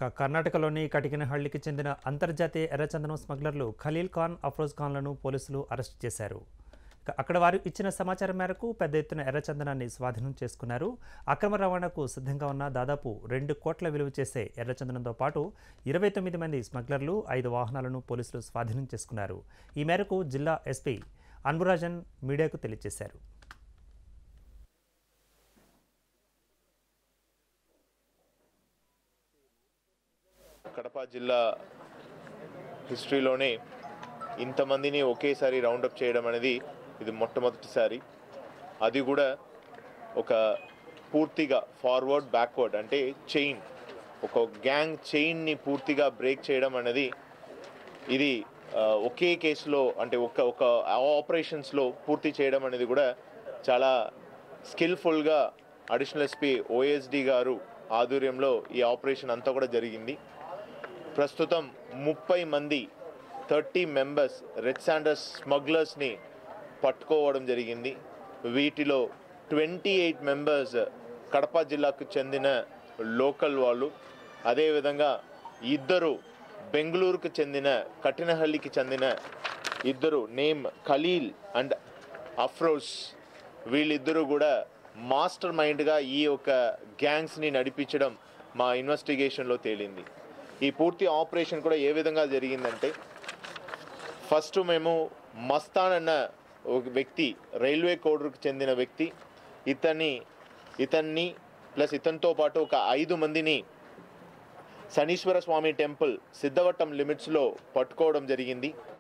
ఇక కర్ణాటకలోని కటికినహళ్లికి చెందిన అంతర్జాతీయ ఎర్రచందనం స్మగ్లర్లు ఖలీల్ ఖాన్ అఫ్రోజ్ ఖాన్లను పోలీసులు అరెస్ట్ చేశారు ఇక అక్కడ వారు ఇచ్చిన సమాచారం మేరకు పెద్ద ఎత్తున ఎర్రచందనాన్ని స్వాధీనం చేసుకున్నారు అక్రమ రవాణాకు సిద్ధంగా ఉన్న దాదాపు రెండు కోట్ల విలువ చేసే ఎర్రచందనంతో పాటు ఇరవై తొమ్మిది మంది స్మగ్లర్లు ఐదు వాహనాలను పోలీసులు స్వాధీనం చేసుకున్నారు ఈ మేరకు జిల్లా ఎస్పీ అన్బురాజన్ మీడియాకు తెలియజేశారు కడప జిల్లా హిస్టరీలోనే ఇంతమందిని ఒకేసారి రౌండప్ చేయడం అనేది ఇది మొట్టమొదటిసారి అది కూడా ఒక పూర్తిగా ఫార్వర్డ్ బ్యాక్వర్డ్ అంటే చైన్ ఒక గ్యాంగ్ చైన్ని పూర్తిగా బ్రేక్ చేయడం అనేది ఇది ఆ, ఒకే కేసులో అంటే ఒక ఒక ఆపరేషన్స్లో పూర్తి చేయడం అనేది కూడా చాలా స్కిల్ఫుల్గా అడిషనల్ ఎస్పీ ఓఎస్డి గారు ఆధ్వర్యంలో ఈ ఆపరేషన్ అంతా కూడా జరిగింది ప్రస్తుతం ముప్పై మంది థర్టీ మెంబర్స్ రెడ్ శాండర్స్ స్మగ్లర్స్ని పట్టుకోవడం జరిగింది వీటిలో ట్వంటీ ఎయిట్ మెంబర్స్ కడప జిల్లాకు చెందిన లోకల్ వాళ్ళు అదేవిధంగా ఇద్దరు బెంగళూరుకు చెందిన కఠినహల్లికి చెందిన ఇద్దరు నేమ్ ఖలీల్ అండ్ అఫ్రోజ్ వీళ్ళిద్దరూ కూడా మాస్టర్ మైండ్గా ఈ యొక్క గ్యాంగ్స్ని నడిపించడం మా ఇన్వెస్టిగేషన్లో తేలింది ఈ పూర్తి ఆపరేషన్ కూడా ఏ విధంగా జరిగిందంటే ఫస్ట్ మేము మస్తాన్ అన్న ఒక వ్యక్తి రైల్వే కోడర్కు చెందిన వ్యక్తి ఇతన్ని ఇతన్ని ప్లస్ ఇతనితో పాటు ఒక ఐదు మందిని శనీశ్వర స్వామి టెంపుల్ సిద్ధవట్టం లిమిట్స్లో పట్టుకోవడం జరిగింది